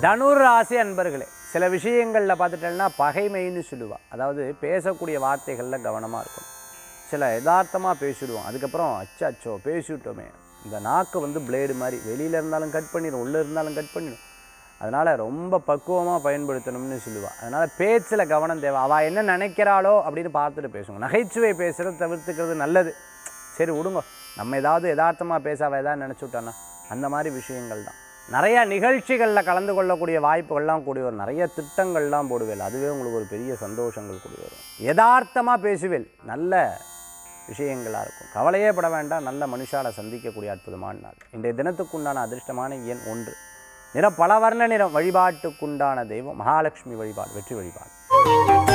தனுர் ராசி அன்பர்களே சில விஷயங்களில் பார்த்துட்டேன்னா பகைமைன்னு சொல்லுவா அதாவது பேசக்கூடிய வார்த்தைகளில் கவனமாக இருக்கும் சில யதார்த்தமாக பேசிடுவோம் அதுக்கப்புறம் அச்சோ அச்சோ பேசிவிட்டோமே இந்த நாக்கு வந்து பிளேடு மாதிரி வெளியில் இருந்தாலும் கட் பண்ணிடும் உள்ளே இருந்தாலும் கட் பண்ணிடும் அதனால் ரொம்ப பக்குவமாக பயன்படுத்தணும்னு சொல்லுவா அதனால் பேச்சில் கவனம் தேவை அவள் என்ன நினைக்கிறாளோ அப்படின்னு பார்த்துட்டு பேசுங்க நகைச்சுவை பேசுகிறத தவிர்த்துக்கிறது நல்லது சரி விடுங்க நம்ம ஏதாவது யதார்த்தமாக பேச அவள் ஏதாவது நினச்சி விட்டானா அந்த மாதிரி விஷயங்கள் தான் நிறைய நிகழ்ச்சிகளில் கலந்து கொள்ளக்கூடிய வாய்ப்புகள்லாம் கூடி வரும் நிறைய திட்டங்கள்லாம் போடுவேல் அதுவே உங்களுக்கு ஒரு பெரிய சந்தோஷங்கள் கூடி வரும் யதார்த்தமாக பேசுவேல் நல்ல விஷயங்களாக இருக்கும் கவலையே பட வேண்டாம் நல்ல மனுஷால சந்திக்கக்கூடிய அற்புதமான நாள் இன்றைய தினத்துக்குண்டான அதிர்ஷ்டமான எண் ஒன்று நிறம் பல வர்ண நிறம் வழிபாட்டுக்குண்டான தெய்வம் மகாலட்சுமி வழிபாடு வெற்றி வழிபாடு